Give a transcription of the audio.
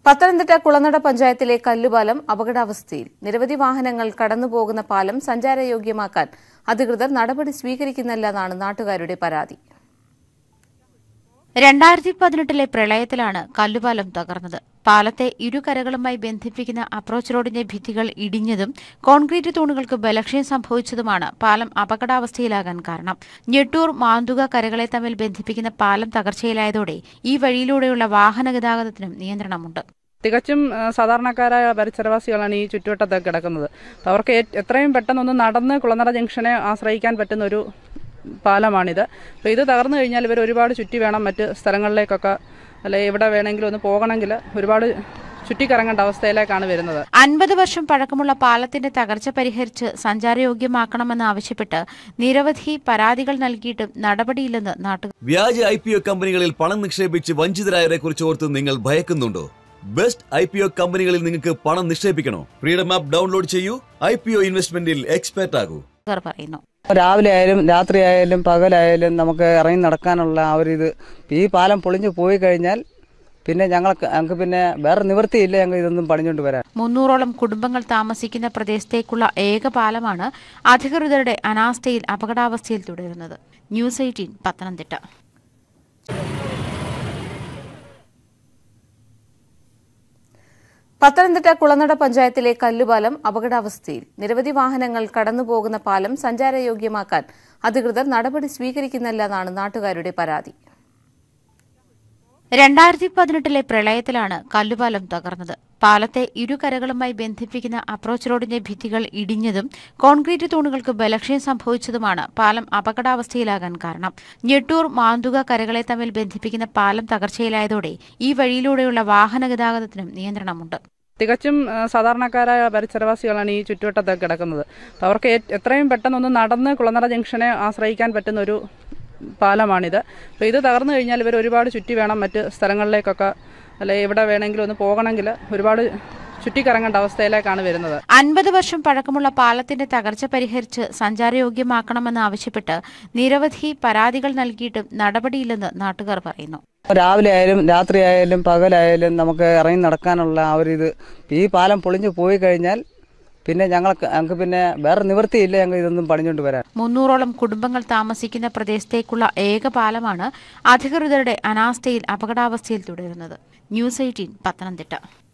പത്തനംതിട്ട കുളനട പഞ്ചായത്തിലെ കല്ലുപാലം അപകടാവസ്ഥയിൽ നിരവധി വാഹനങ്ങൾ കടന്നുപോകുന്ന പാലം സഞ്ചാരയോഗ്യമാക്കാൻ അധികൃതർ നടപടി സ്വീകരിക്കുന്നില്ലെന്നാണ് നാട്ടുകാരുടെ പരാതി രണ്ടായിരത്തി പതിനെട്ടിലെ പ്രളയത്തിലാണ് കല്ലുപാലം തകർന്നത് പാലത്തെ ഇരുകരകളുമായി ബന്ധിപ്പിക്കുന്ന അപ്രോച്ച് റോഡിന്റെ ഭിത്തികൾ ഇടിഞ്ഞതും കോൺക്രീറ്റ് തൂണുകൾക്ക് ബലക്ഷയം സംഭവിച്ചതുമാണ് പാലം അപകടാവസ്ഥയിലാകാൻ കാരണം ഞെട്ടൂർ മാന്തുക കരകളെ തമ്മിൽ ബന്ധിപ്പിക്കുന്ന പാലം തകർച്ചയിലായതോടെ ഈ വഴിയിലൂടെയുള്ള വാഹന ഗതാഗതത്തിനും നിയന്ത്രണമുണ്ട് തികച്ചും ആ, സാധാരണക്കാരായ പരിസരവാസികളാണ് ഈ ചുറ്റുവട്ടത്തൊക്കെ കിടക്കുന്നത് അപ്പോൾ അവർക്ക് ഏ- എത്രയും പെട്ടെന്നൊന്ന് നടന്ന് കുളനട ജംഗ്ഷനെ ആശ്രയിക്കാൻ പറ്റുന്ന ഒരു പാലമാണിത് അപ്പോൾ ഇത് തകർന്നു കഴിഞ്ഞാൽ ഇവർ ഒരുപാട് ചുറ്റി വേണം മറ്റ് സ്ഥലങ്ങളിലേക്കൊക്കെ അല്ലെ എവിടെ വേണമെങ്കിലും ഒന്ന് പോകണമെങ്കിൽ ഒരുപാട് ചുറ്റിക്കറങ്ങേണ്ട അവസ്ഥയിലേക്കാണ് വരുന്നത് അൻപത് വർഷം പഴക്കമുള്ള പാലത്തിന്റെ തകർച്ച പരിഹരിച്ച് സഞ്ചാരയോഗ്യമാക്കണമെന്നാവശ്യപ്പെട്ട് നിരവധി പരാതികൾ നൽകിയിട്ടും നടപടിയില്ലെന്ന് നാട്ടുകാർ വ്യാജ ഐ പി ഒ കമ്പനികളിൽ പണം നിക്ഷേപിച്ച് വഞ്ചിതരായവരെ കുറിച്ച് ഓർത്ത് നിങ്ങൾ ഭയക്കുന്നുണ്ടോ ബെസ്റ്റ് ഐ പി ഒ കമ്പനികളിൽ നിങ്ങൾക്ക് പണം നിക്ഷേപിക്കണോ ഫ്രീഡം ആപ്പ് ഡൗൺലോഡ് ചെയ്യൂ ഐ പി ഒ ഇൻവെസ്റ്റ്മെന്റിൽ എക്സ്പെർട്ട് ആകൂ പറയുന്നു രാവിലെ ആയാലും രാത്രി ആയാലും പകലായാലും നമുക്ക് ഇറങ്ങി നടക്കാനുള്ള ആ ഒരു ഇത് ഈ പാലം പൊളിഞ്ഞു പോയി കഴിഞ്ഞാൽ പിന്നെ ഞങ്ങൾക്ക് ഞങ്ങൾക്ക് പിന്നെ വേറെ നിവൃത്തിയില്ല ഞങ്ങൾ ഇതൊന്നും പണിഞ്ഞുകൊണ്ട് വരാൻ മുന്നൂറോളം കുടുംബങ്ങൾ താമസിക്കുന്ന പ്രദേശത്തേക്കുള്ള ഏക പാലമാണ് അധികൃതരുടെ അനാസ്ഥയിൽ അപകടാവസ്ഥയിൽ തുടരുന്നത് ന്യൂസ് എയ്റ്റീൻ പത്തനംതിട്ട പത്തനംതിട്ട കുളനട പഞ്ചായത്തിലെ കല്ലുപാലം അപകടാവസ്ഥയിൽ നിരവധി വാഹനങ്ങൾ കടന്നുപോകുന്ന പാലം സഞ്ചാരയോഗ്യമാക്കാൻ അധികൃതർ നടപടി സ്വീകരിക്കുന്നില്ലെന്നാണ് നാട്ടുകാരുടെ പരാതി രണ്ടായിരത്തി പതിനെട്ടിലെ പ്രളയത്തിലാണ് കല്ലുപാലം തകർന്നത് പാലത്തെ ഇരുകരകളുമായി ബന്ധിപ്പിക്കുന്ന അപ്രോച്ച് റോഡിന്റെ ഭിത്തികൾ ഇടിഞ്ഞതും കോൺക്രീറ്റ് തൂണുകൾക്ക് ബലക്ഷയം സംഭവിച്ചതുമാണ് പാലം അപകടാവസ്ഥയിലാകാൻ കാരണം ഞെട്ടൂർ മാന്തുക കരകളെ തമ്മിൽ ബന്ധിപ്പിക്കുന്ന പാലം തകർച്ചയിലായതോടെ ഈ വഴിയിലൂടെയുള്ള വാഹന ഗതാഗതത്തിനും നിയന്ത്രണമുണ്ട് തികച്ചും ആ, സാധാരണക്കാരായ പരിസരവാസികളാണ് ഈ ചുറ്റുവട്ടത്തൊക്കെ കിടക്കുന്നത് അപ്പോൾ അവർക്ക് ഏ- എത്രയും പെട്ടെന്നൊന്ന് നടന്ന് കുളനട ജംഗ്ഷനെ ആശ്രയിക്കാൻ പറ്റുന്ന ഒരു പാലമാണിത് അപ്പോൾ ഇത് തകർന്നു കഴിഞ്ഞാൽ ഇവർ ഒരുപാട് ചുറ്റി വേണം മറ്റ് സ്ഥലങ്ങളിലേക്കൊക്കെ അല്ലെ എവിടെ വേണമെങ്കിലും ഒന്ന് പോകണമെങ്കിൽ ഒരുപാട് ചുറ്റിക്കറങ്ങേണ്ട അവസ്ഥയിലേക്കാണ് വരുന്നത് അൻപത് വർഷം പഴക്കമുള്ള പാലത്തിന്റെ തകർച്ച പരിഹരിച്ച് സഞ്ചാരയോഗ്യമാക്കണമെന്നാവശ്യപ്പെട്ട് നിരവധി പരാതികൾ നൽകിയിട്ടും നടപടിയില്ലെന്ന് നാട്ടുകാർ പറയുന്നു രാവിലെ ആയാലും രാത്രി ആയാലും പകലായാലും നമുക്ക് ഇറങ്ങി നടക്കാനുള്ള ആ ഒരു ഇത് ഈ പാലം പൊളിഞ്ഞു പോയി കഴിഞ്ഞാൽ പിന്നെ ഞങ്ങൾക്ക് ഞങ്ങൾക്ക് പിന്നെ വേറെ നിവൃത്തിയില്ല ഞങ്ങൾ ഇതൊന്നും പണിഞ്ഞുകൊണ്ട് വരാൻ മുന്നൂറോളം കുടുംബങ്ങൾ താമസിക്കുന്ന പ്രദേശത്തേക്കുള്ള ഏക പാലമാണ് അധികൃതരുടെ അനാസ്ഥയിൽ അപകടാവസ്ഥയിൽ തുടരുന്നത് ന്യൂസ് എയ്റ്റീൻ പത്തനംതിട്ട